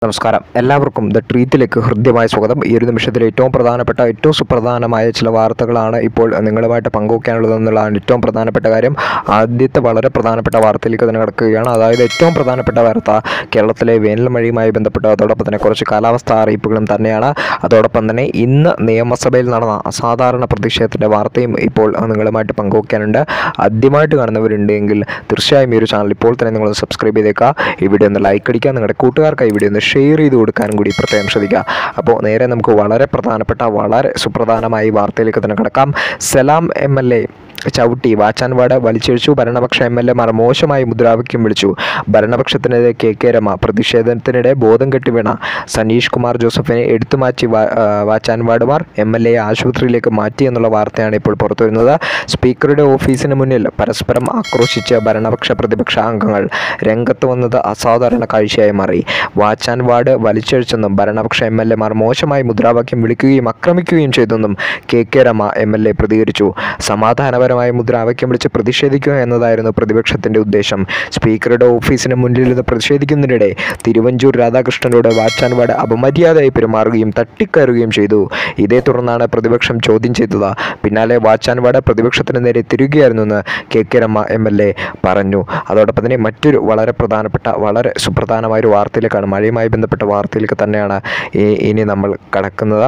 നമസ്കാരം എല്ലാവർക്കും ദ ട്രീത്തിലേക്ക് ഹൃദ്യമായ സ്വാഗതം ഈ ഒരു നിമിഷത്തിൽ ഏറ്റവും പ്രധാനപ്പെട്ട ഏറ്റവും സുപ്രധാനമായ ചില വാർത്തകളാണ് ഇപ്പോൾ നിങ്ങളുമായിട്ട് പങ്കുവയ്ക്കാനുള്ളതെന്നുള്ളതാണ് ഏറ്റവും പ്രധാനപ്പെട്ട കാര്യം ആദ്യത്തെ വളരെ പ്രധാനപ്പെട്ട വാർത്തയിലേക്ക് തന്നെ കിടക്കുകയാണ് അതായത് ഏറ്റവും പ്രധാനപ്പെട്ട വാർത്ത കേരളത്തിലെ വേനൽ മഴയുമായി ബന്ധപ്പെട്ട് അതോടൊപ്പം തന്നെ കുറച്ച് കാലാവസ്ഥാ അറിയിപ്പുകളും തന്നെയാണ് അതോടൊപ്പം തന്നെ ഇന്ന് നിയമസഭയിൽ നടന്ന അസാധാരണ പ്രതിഷേധത്തിൻ്റെ വാർത്തയും ഇപ്പോൾ നിങ്ങളുമായിട്ട് പങ്കുവയ്ക്കാനുണ്ട് ആദ്യമായിട്ട് കാണുന്നവരുണ്ടെങ്കിൽ തീർച്ചയായും ഈ ഒരു ചാനൽ ഇപ്പോൾ തന്നെ നിങ്ങൾ സബ്സ്ക്രൈബ് ചെയ്തേക്കുക ഈ വീഡിയോ ഒന്ന് ലൈക്ക് അടിക്കുക നിങ്ങളുടെ കൂട്ടുകാർക്ക് ഈ വീഡിയോ ഒന്ന് ഷെയർ ചെയ്ത് കൊടുക്കാനും കൂടി പ്രത്യേകം ശ്രദ്ധിക്കുക അപ്പോൾ നേരെ നമുക്ക് വളരെ പ്രധാനപ്പെട്ട വളരെ സുപ്രധാനമായ ഈ വാർത്തയിലേക്ക് തന്നെ കിടക്കാം സലാം എം എൽ എ ചവിട്ടി വാച്ചാൻവാട് വലിച്ചിഴിച്ചു ഭരണപക്ഷ എം എൽ എമാർ മോശമായി മുദ്രാവാക്യം വിളിച്ചു ഭരണപക്ഷത്തിനെതിരെ കെ കെ രമ പ്രതിഷേധത്തിനിടെ ബോധം കെട്ടി വീണ സനീഷ് കുമാർ ജോസഫിനെ എടുത്തുമാറ്റി വാ- ആ, വാച്ചാൻവാടുമാർ എം എൽ എയെ ആശുപത്രിയിലേക്ക് മാറ്റി എന്നുള്ള വാർത്തയാണ് ഇപ്പോൾ പുറത്തുവരുന്നത് സ്പീക്കറുടെ ഓഫീസിന് മുന്നിൽ പരസ്പരം ആക്രോശിച്ച് ഭരണപക്ഷ പ്രതിപക്ഷ അംഗങ്ങൾ രംഗത്ത് വന്നത് അസാധാരണ കാഴ്ചയായി മാറി വാച്ചാൻവാട് വലിച്ചഴിച്ചെന്നും ഭരണപക്ഷ എം എൽ എമാർ മോശമായി മുദ്രാവാക്യം വിളിക്കുകയും ആക്രമിക്കുകയും ചെയ്തെന്നും K K Rema M L A പ്രതികരിച്ചു സമാധാനപരമായി മുദ്രാവാക്യം വിളിച്ച് പ്രതിഷേധിക്കുക എന്നതായിരുന്നു പ്രതിപക്ഷത്തിന്റെ ഉദ്ദേശം സ്പീക്കറുടെ ഓഫീസിന് മുന്നിൽ നിന്ന് പ്രതിഷേധിക്കുന്നതിനിടെ തിരുവഞ്ചൂർ രാധാകൃഷ്ണനോട് വാച്ചാൻവാട് അപമര്യാദയായി പെരുമാറുകയും തട്ടിക്കയറുകയും ചെയ്തു ഇതേ തുടർന്നാണ് പ്രതിപക്ഷം ചോദ്യം ചെയ്തത് പിന്നാലെ വാച്ചാൻവാട് പ്രതിപക്ഷത്തിന് നേരെ തിരികുകയായിരുന്നെന്ന് K K Rema M L A പറഞ്ഞു അതോടൊപ്പം തന്നെ മറ്റൊരു വളരെ പ്രധാനപ്പെട്ട വളരെ സുപ്രധാനമായ ഒരു വാർത്തയിലേക്കാണ് മഴയുമായി ബന്ധപ്പെട്ട വാർത്തയിലേക്ക് തന്നെയാണ് ഈ- ഇനി നമ്മൾ കടക്കുന്നത്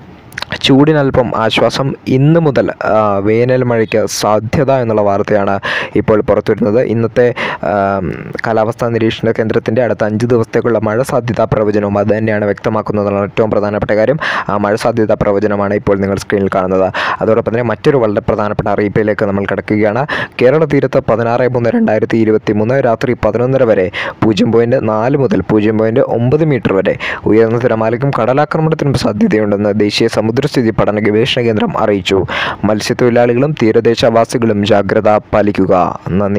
ചൂടിനൽപ്പം ആശ്വാസം ഇന്ന് മുതൽ ആ, വേനൽ മഴയ്ക്ക് സാധ്യത എന്നുള്ള വാർത്തയാണ് ഇപ്പോൾ പുറത്തുവരുന്നത് ഇന്നത്തെ ആം, കാലാവസ്ഥാ നിരീക്ഷണ കേന്ദ്രത്തിൻ്റെ അടുത്ത അഞ്ച് ദിവസത്തേക്കുള്ള മഴ സാധ്യതാ പ്രവചനവും അത് തന്നെയാണ് വ്യക്തമാക്കുന്നതാണ് ഏറ്റവും പ്രധാനപ്പെട്ട കാര്യം ആ മഴ സാധ്യതാ പ്രവചനമാണ് ഇപ്പോൾ നിങ്ങൾ സ്ക്രീനിൽ കാണുന്നത് അതോടൊപ്പം തന്നെ മറ്റൊരു വളരെ പ്രധാനപ്പെട്ട അറിയിപ്പിലേക്ക് നമ്മൾ കിടക്കുകയാണ് കേരള തീരത്ത് പതിനാറ് മൂന്ന് രണ്ടായിരത്തി ഇരുപത്തി മൂന്ന് രാത്രി പതിനൊന്നര വരെ പൂജ്യം പോയിൻറ്റ് നാല് മുതൽ പൂജ്യം പോയിൻറ്റ് ഒമ്പത് മീറ്റർ വരെ ഉയർന്ന തിരമാലയ്ക്കും കടലാക്രമണത്തിനും സാധ്യതയുണ്ടെന്ന് ദേശീയ സമുദ്രസ്ഥിതി പഠന ഗവേഷണ കേന്ദ്രം അറിയിച്ചു മത്സ്യത്തൊഴിലാളികളും തീരദേശവാസികളും ജാഗ്രത പാലിക്കുക നന്ദി